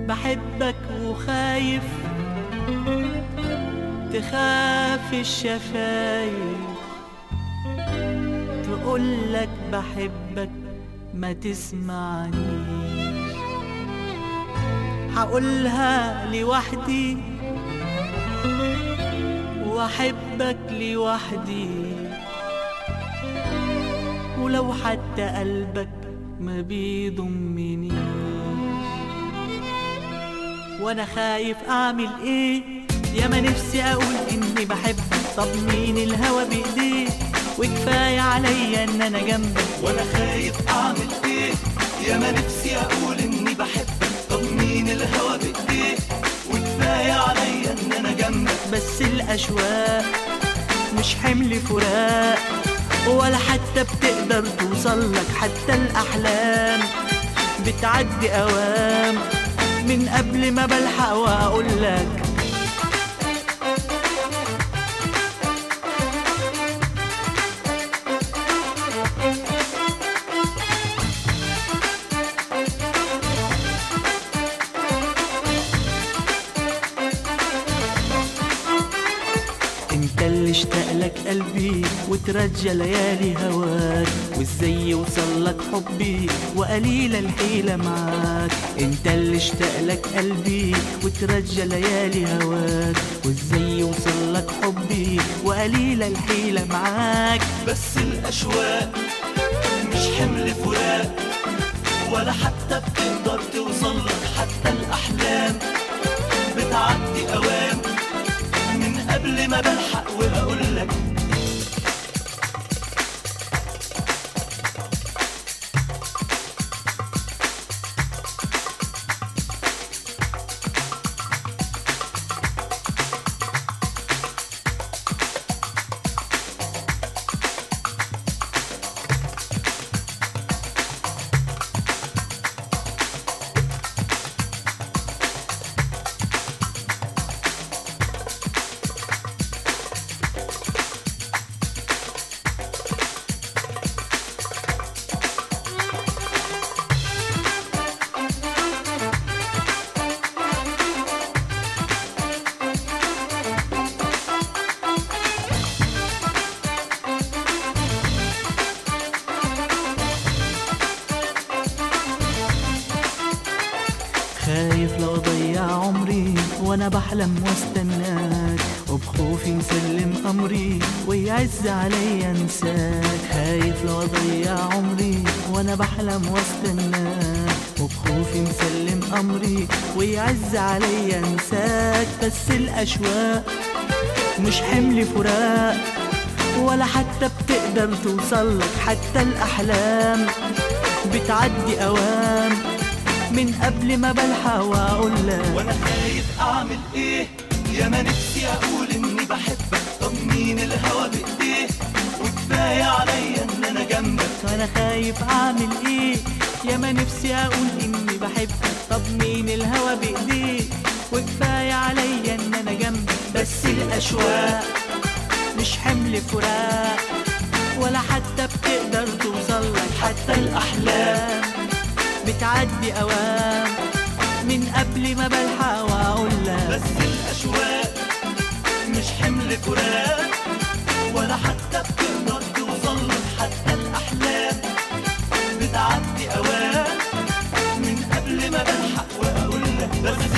بحبك وخايف تخاف الشفايف تقولك بحبك ما تسمعنيش هقولها لوحدي واحبك لوحدي ولو حتى قلبك ما بيضمنيش وانا خايف اعمل ايه يا ما نفسي اقول اني بحبك طب مين الهوى بايديه وكفايه عليا ان انا جنبك وانا خايف اعمل ايه يا ما نفسي اقول اني بحبك طب مين الهوى بايديه وكفايه عليا ان انا جنبك بس الاشواق مش حمل فراق ولا حتى بتقدر توصلك حتى الاحلام بتعدي اوام من قبل ما بلحق واقولك انت اللي اشتاق لك قلبي وترجى ليالي هواك وازاي يوصل لك حبي وقليلة الحيلة معاك انت اللي اشتاق لك قلبي وترجى ليالي هواك وازاي يوصل لك حبي وقليلة الحيلة معاك بس الاشواق مش حمل فراق ولا حتى بتقدر توصل لك حتى الاحلام بتعدي اوام من قبل ما بلحق واقول لك خايف لو اضيع عمري وانا بحلم واستناك وبخوفي مسلم امري ويعز عليا انساك خايف لو اضيع عمري وانا بحلم واستناك وبخوفي مسلم امري ويعز عليا انساك بس الاشواق مش حمل فراق ولا حتى بتقدر توصلك حتى الاحلام بتعدي اوام من قبل ما بلحق واقولك وانا خايف اعمل ايه يا ما نفسي اقول اني بحبك طب مين الهوى بايديه وكفايه عليا ان انا جنبك انا خايف اعمل ايه يا ما نفسي اقول اني بحبك طب مين الهوى بايديه وكفايه عليا ان انا جنبك بس الاشواق مش حمل فراق ولا حتى بتقدر توصلك حتى الاحلام بتعدي اوام من قبل ما بلحق واقولك بس الاشواق مش حمل فراق ولا حتى بتقدر توصل لك حتى الاحلام بتعدي اوام من قبل ما بلحق واقول لك بس